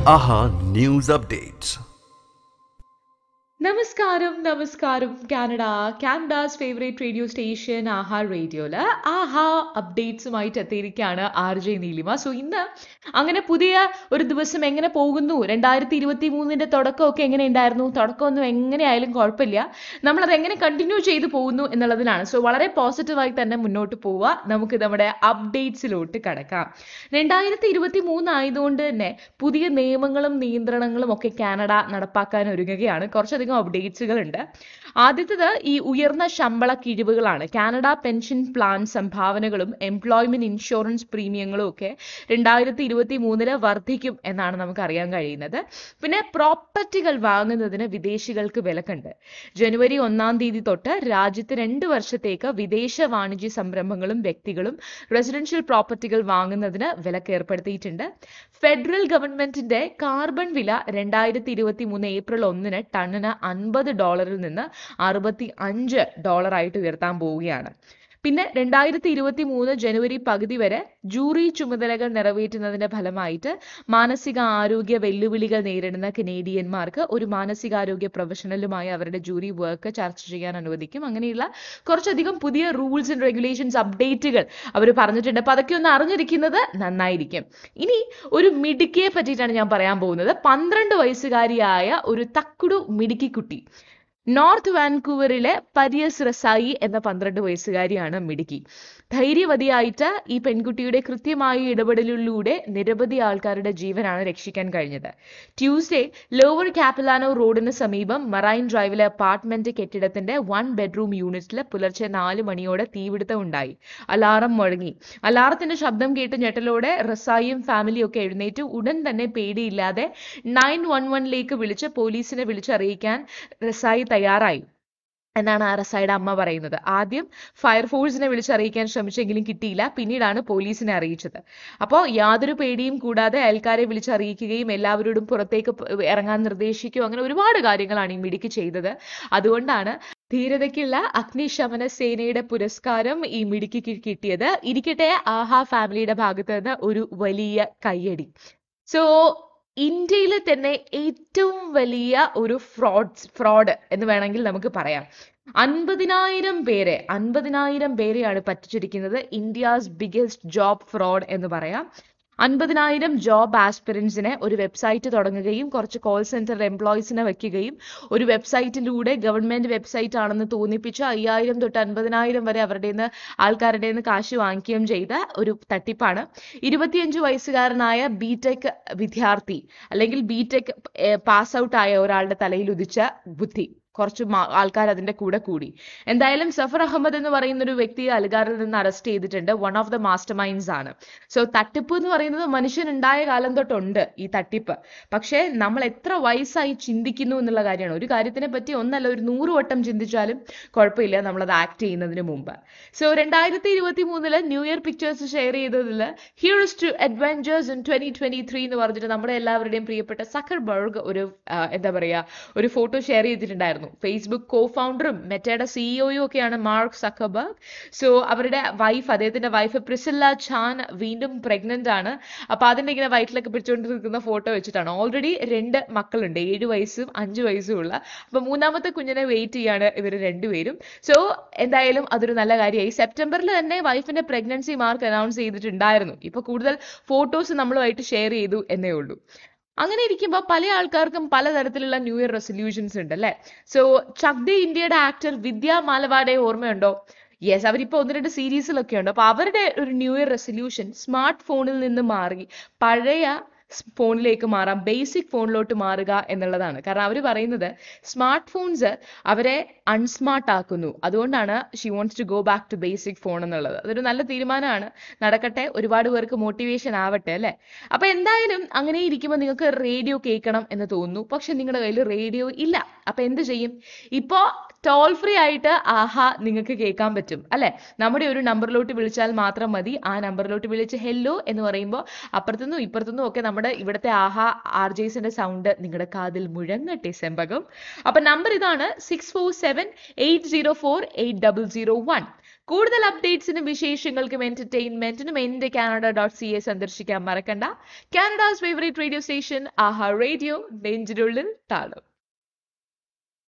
ആഹാ news updates നമസ്കാരം നമസ്കാരം Canada Canada's favourite radio station Aha റേഡിയോയില് ആഹാ അപ്ഡേറ്റ്സുമായിട്ട് എത്തിയിരിക്കുകയാണ് ആർ ജെ നീലിമ സോ ഇന്ന് അങ്ങനെ പുതിയ ഒരു ദിവസം എങ്ങനെ പോകുന്നു രണ്ടായിരത്തി ഇരുപത്തി മൂന്നിന്റെ തുടക്കമൊക്കെ എങ്ങനെ ഉണ്ടായിരുന്നു തുടക്കമൊന്നും എങ്ങനെയായാലും കുഴപ്പമില്ല നമ്മളത് എങ്ങനെ കണ്ടിന്യൂ ചെയ്തു പോകുന്നു എന്നുള്ളതിനാണ് സോ വളരെ പോസിറ്റീവായി തന്നെ മുന്നോട്ട് പോവുക നമുക്ക് നമ്മുടെ അപ്ഡേറ്റ്സിലോട്ട് കടക്കാം രണ്ടായിരത്തി ഇരുപത്തി മൂന്ന് ആയതുകൊണ്ട് തന്നെ പുതിയ നിയമങ്ങളും നിയന്ത്രണങ്ങളും ഒക്കെ കാനഡ നടപ്പാക്കാൻ ഒരുങ്ങുകയാണ് കുറച്ചധികം അപ്ഡേറ്റ്സുകൾ ഉണ്ട് ആദ്യത്തേത് ഈ ഉയർന്ന ശമ്പള കിഴിവുകളാണ് കാനഡ പെൻഷൻ പ്ലാൻ സംഭാവനകളും എംപ്ലോയ്മെന്റ് ഇൻഷുറൻസ് പ്രീമിയങ്ങളും ഒക്കെ രണ്ടായിരത്തി ഇരുപത്തി മൂന്നില് വർദ്ധിക്കും എന്നാണ് നമുക്ക് അറിയാൻ കഴിയുന്നത് പിന്നെ പ്രോപ്പർട്ടികൾ വാങ്ങുന്നതിന് വിദേശികൾക്ക് വിലക്കുണ്ട് ജനുവരി ഒന്നാം തീയതി തൊട്ട് രാജ്യത്ത് രണ്ട് വർഷത്തേക്ക് വിദേശ വാണിജ്യ സംരംഭങ്ങളും വ്യക്തികളും റെസിഡൻഷ്യൽ പ്രോപ്പർട്ടികൾ വാങ്ങുന്നതിന് വിലക്ക് ഏർപ്പെടുത്തിയിട്ടുണ്ട് ഫെഡറൽ ഗവൺമെന്റിന്റെ കാർബൺ വില രണ്ടായിരത്തി ഇരുപത്തി മൂന്ന് ഏപ്രിൽ ഒന്നിന് ടണ്ണിന് അൻപത് ഡോളറിൽ നിന്ന് അറുപത്തി അഞ്ച് ഡോളറായിട്ട് ഉയർത്താൻ പോവുകയാണ് പിന്നെ രണ്ടായിരത്തി ഇരുപത്തി മൂന്ന് ജനുവരി പകുതി വരെ ജൂറി ചുമതലകൾ നിറവേറ്റുന്നതിന്റെ ഫലമായിട്ട് മാനസിക ആരോഗ്യ വെല്ലുവിളികൾ നേരിടുന്ന കനേഡിയന്മാർക്ക് ഒരു മാനസികാരോഗ്യ പ്രൊഫഷണലുമായി അവരുടെ ജൂറി വർക്ക് ചർച്ച ചെയ്യാൻ അനുവദിക്കും അങ്ങനെയുള്ള കുറച്ചധികം പുതിയ റൂൾസ് ആൻഡ് റെഗുലേഷൻസ് അപ്ഡേറ്റുകൾ അവർ പറഞ്ഞിട്ടുണ്ട് അപ്പൊ അതൊക്കെ ഒന്ന് അറിഞ്ഞിരിക്കുന്നത് നന്നായിരിക്കും ഇനി ഒരു മിടുക്കിയെ പറ്റിയിട്ടാണ് ഞാൻ പറയാൻ പോകുന്നത് പന്ത്രണ്ട് വയസ്സുകാരിയായ ഒരു തക്കുടു മിടുക്കിക്കുട്ടി നോർത്ത് വാൻകൂവറിലെ പരിയസ് റസായി എന്ന പന്ത്രണ്ട് വയസ്സുകാരിയാണ് മിടുക്കി ധൈര്യവതിയായിട്ട് ഈ പെൺകുട്ടിയുടെ കൃത്യമായ ഇടപെടലിലൂടെ നിരവധി ആൾക്കാരുടെ ജീവനാണ് രക്ഷിക്കാൻ കഴിഞ്ഞത് ട്യൂസ്ഡേ ലോവർ കാപ്പിലാനോ റോഡിന് സമീപം മറൈൻ ഡ്രൈവിലെ അപ്പാർട്ട്മെന്റ് കെട്ടിടത്തിന്റെ വൺ ബെഡ്റൂം യൂണിറ്റിൽ പുലർച്ചെ നാല് മണിയോടെ തീപിടുത്തം ഉണ്ടായി അലാറം മുഴങ്ങി അലാറത്തിന്റെ ശബ്ദം കേട്ട് ഞെട്ടലോടെ റസായിയും ഫാമിലിയും ഒക്കെ എഴുന്നേറ്റ് ഉടൻ തന്നെ പേടിയില്ലാതെ നയൻ വൺ വണ്ണിലേക്ക് വിളിച്ച് പോലീസിനെ വിളിച്ചറിയിക്കാൻ റസായി തയ്യാറായി എന്നാണ് ആ റസായുടെ അമ്മ പറയുന്നത് ആദ്യം ഫയർഫോഴ്സിനെ വിളിച്ചറിയിക്കാൻ ശ്രമിച്ചെങ്കിലും കിട്ടിയില്ല പിന്നീടാണ് പോലീസിനെ അറിയിച്ചത് അപ്പോൾ യാതൊരു പേടിയും കൂടാതെ അയൽക്കാരെ വിളിച്ചറിയിക്കുകയും എല്ലാവരോടും പുറത്തേക്ക് പ- ഇറങ്ങാൻ നിർദ്ദേശിക്കുകയും അങ്ങനെ ഒരുപാട് കാര്യങ്ങളാണ് ഈ മിടിക്ക് ചെയ്തത് അതുകൊണ്ടാണ് ധീരതയ്ക്കുള്ള അഗ്നിശമന സേനയുടെ പുരസ്കാരം ഈ മിടുക്കിക്ക് കിട്ടിയത് ഇരിക്കട്ടെ ആഹാ ഫാമിലിയുടെ ഭാഗത്ത് നിന്ന് ഒരു വലിയ കയ്യടി സോ ഇന്ത്യയിലെ തന്നെ ഏറ്റവും വലിയ ഒരു ഫ്രോഡ് ഫ്രോഡ് എന്ന് വേണമെങ്കിൽ നമുക്ക് പറയാം അൻപതിനായിരം പേരെ അൻപതിനായിരം പേരെയാണ് പറ്റിച്ചിരിക്കുന്നത് ഇന്ത്യാസ് ബിഗ്ഗസ്റ്റ് ജോബ് ഫ്രോഡ് എന്ന് പറയാം അൻപതിനായിരം ജോബ് ആസ്പിറൻസിനെ ഒരു വെബ്സൈറ്റ് തുടങ്ങുകയും കുറച്ച് കോൾ സെന്റർ എംപ്ലോയീസിനെ വെക്കുകയും ഒരു വെബ്സൈറ്റിലൂടെ ഗവൺമെന്റ് വെബ്സൈറ്റ് ആണെന്ന് തോന്നിപ്പിച്ച് അയ്യായിരം തൊട്ട് അൻപതിനായിരം വരെ അവരുടെ നിന്ന് ആൾക്കാരുടെ നിന്ന് കാശ് വാങ്ങിക്കുകയും ചെയ്ത ഒരു തട്ടിപ്പാണ് ഇരുപത്തിയഞ്ച് വയസ്സുകാരനായ ബി ടെക് വിദ്യാർത്ഥി അല്ലെങ്കിൽ ബി ടെക് പാസ് ഔട്ട് ആയ ഒരാളുടെ തലയിൽ ഉദിച്ച ബുദ്ധി കുറച്ച് മാ- ആൾക്കാർ അതിന്റെ കൂടെ കൂടി എന്തായാലും സഫർ അഹമ്മദ് എന്ന് പറയുന്ന ഒരു വ്യക്തിയെ അലുഗാറിൽ നിന്ന് അറസ്റ്റ് ചെയ്തിട്ടുണ്ട് one of the master minds ആണ് സോ തട്ടിപ്പ് എന്ന് പറയുന്നത് മനുഷ്യനുണ്ടായ കാലം തൊട്ടുണ്ട് ഈ തട്ടിപ്പ് പക്ഷേ നമ്മൾ എത്ര വയസ്സായി ചിന്തിക്കുന്നു എന്നുള്ള കാര്യമാണ് ഒരു കാര്യത്തിനെ പറ്റി ഒന്നല്ല ഒരു നൂറ് വട്ടം ചിന്തിച്ചാലും കുഴപ്പമില്ല നമ്മളത് ആക്ട് ചെയ്യുന്നതിന് മുമ്പ് സോ രണ്ടായിരത്തി ഇരുപത്തി മൂന്നില് ന്യൂ ഇയർ പിക്ചേഴ്സ് ഷെയർ ചെയ്തതിൽ here's to adventures in twenty twenty three എന്ന് പറഞ്ഞിട്ട് നമ്മുടെ എല്ലാവരുടെയും പ്രിയപ്പെട്ട സക്കർബർഗ് ഒരു ആ, എന്താ പറയാ ഒരു ഫോട്ടോ ഷെയർ ചെയ്തിട്ടുണ്ടായിരുന്നു ഫേസ്ബുക്ക് കോ ഫൗണ്ടറും മെറ്റയുടെ സിഇഒയും ഒക്കെയാണ് മാർക്ക് സക്കർബർഗ് സോ അവരുടെ വൈഫ് അദ്ദേഹത്തിന്റെ വൈഫ് പ്രിസില്ല ഛാൻ വീണ്ടും പ്രഗ്നന്റ് ആണ് അപ്പൊ അതിന്റെ ഇങ്ങനെ വയറ്റിലൊക്കെ പിടിച്ചുകൊണ്ട് നിൽക്കുന്ന ഫോട്ടോ വെച്ചിട്ടാണ് ഓൾറെഡി രണ്ട് മക്കളുണ്ട് ഏഴ് വയസ്സും അഞ്ച് വയസ്സും ഉള്ള അപ്പൊ മൂന്നാമത്തെ കുഞ്ഞിനെ വെയിറ്റ് ചെയ്യാണ് ഇവർ രണ്ടുപേരും സോ എന്തായാലും അതൊരു നല്ല കാര്യമായി സെപ്റ്റംബറിൽ തന്നെ വൈഫിന്റെ പ്രഗ്നൻസി മാർക്ക് അനൗൺസ് ചെയ്തിട്ടുണ്ടായിരുന്നു ഇപ്പൊ കൂടുതൽ ഫോട്ടോസ് നമ്മളുമായിട്ട് ഷെയർ ചെയ്തു എന്നേ ഉള്ളൂ അങ്ങനെ ഇരിക്കുമ്പോൾ പല ആൾക്കാർക്കും പലതരത്തിലുള്ള ന്യൂ ഇയർ റെസൊല്യൂഷൻസ് ഉണ്ട് അല്ലേ സോ ചക് ദി ഇന്ത്യയുടെ ആക്ടർ വിദ്യ മാലവാടെ ഓർമ്മയുണ്ടോ യെസ് അവരിപ്പോ ഒന്ന് രണ്ട് സീരീസിലൊക്കെ ഉണ്ട് അപ്പൊ അവരുടെ ഒരു ന്യൂ ഇയർ റെസൊല്യൂഷൻ സ്മാർട്ട് ഫോണിൽ നിന്ന് മാറി പഴയ സ് ഫോണിലേക്ക് മാറാം ബേസിക് ഫോണിലോട്ട് മാറുക എന്നുള്ളതാണ് കാരണം അവർ പറയുന്നത് സ്മാർട്ട് ഫോൺസ് അവരെ അൺസ്മാർട്ട് ആക്കുന്നു അതുകൊണ്ടാണ് she wants to go back to basic phone എന്നുള്ളത് അതൊരു നല്ല തീരുമാനമാണ് നടക്കട്ടെ ഒരുപാട് പേർക്ക് മോട്ടിവേഷൻ ആവട്ടെ അല്ലേ അപ്പൊ എന്തായാലും അങ്ങനെ ഇരിക്കുമ്പോൾ നിങ്ങൾക്ക് റേഡിയോ കേൾക്കണം എന്ന് തോന്നുന്നു പക്ഷെ നിങ്ങളുടെ കയ്യിൽ റേഡിയോ ഇല്ല അപ്പൊ എന്ത് ചെയ്യും ഇപ്പോ ടോൾ ഫ്രീ ആയിട്ട് ആഹാ നിങ്ങൾക്ക് കേൾക്കാൻ പറ്റും അല്ലെ നമ്മുടെ ഒരു നമ്പറിലോട്ട് വിളിച്ചാൽ മാത്രം മതി ആ നമ്പറിലോട്ട് വിളിച്ച് ഹെല്ലോ എന്ന് പറയുമ്പോൾ അപ്പുറത്തുനിന്നും ഇപ്പുറത്തുനിന്നും ഒക്കെ നമ്മുടെ ഇവിടുത്തെ ആഹാ ആർ ജെസിന്റെ സൗണ്ട് നിങ്ങളുടെ കാതിൽ മുഴങ്ങട്ടെ സെമ്പകം അപ്പൊ നമ്പർ ഇതാണ് six four seven eight zero four eight double zero one കൂടുതൽ അപ്ഡേറ്റ്സിനും വിശേഷങ്ങൾക്കും എന്റർടൈൻമെന്റിനും എന്റെ കാനഡ ഡോട്ട് സി എ സന്ദർശിക്കാൻ മറക്കണ്ട Canada's favourite radio station Aha radio നെഞ്ചിനുള്ളിൽ താളം